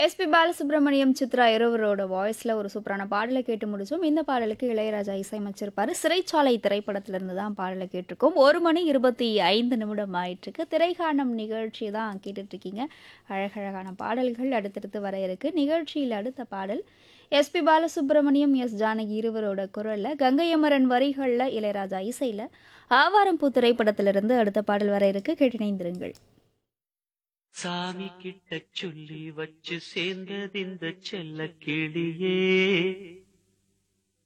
SP Balasubramaniam Chitra இருவரோட வாய்ஸில் ஒரு சூப்பரான பாடலை கேட்டு முடிச்சோம் இந்த பாடலுக்கு இளையராஜா இசையமைச்சிருப்பாரு சிறைச்சாலை திரைப்படத்திலிருந்து தான் பாடலை கேட்டிருக்கோம் ஒரு மணி இருபத்தி ஐந்து நிமிடம் ஆயிட்டிருக்கு திரைக்காணம் நிகழ்ச்சி தான் கேட்டுட்டு இருக்கீங்க அழகழகான பாடல்கள் அடுத்தடுத்து வர இருக்கு நிகழ்ச்சியில் அடுத்த பாடல் எஸ்பி பாலசுப்ரமணியம் எஸ் ஜானகி இருவரோட குரலில் கங்கையமரன் வரிகளில் இளையராஜா இசையில் ஆவாரம்பூ திரைப்படத்திலிருந்து அடுத்த பாடல் வர இருக்கு கேட்டிணைந்திருங்கள் சாமி கிட்ட சொல்லி வச்சு சேர்ந்தது இந்த செல்ல கிளியே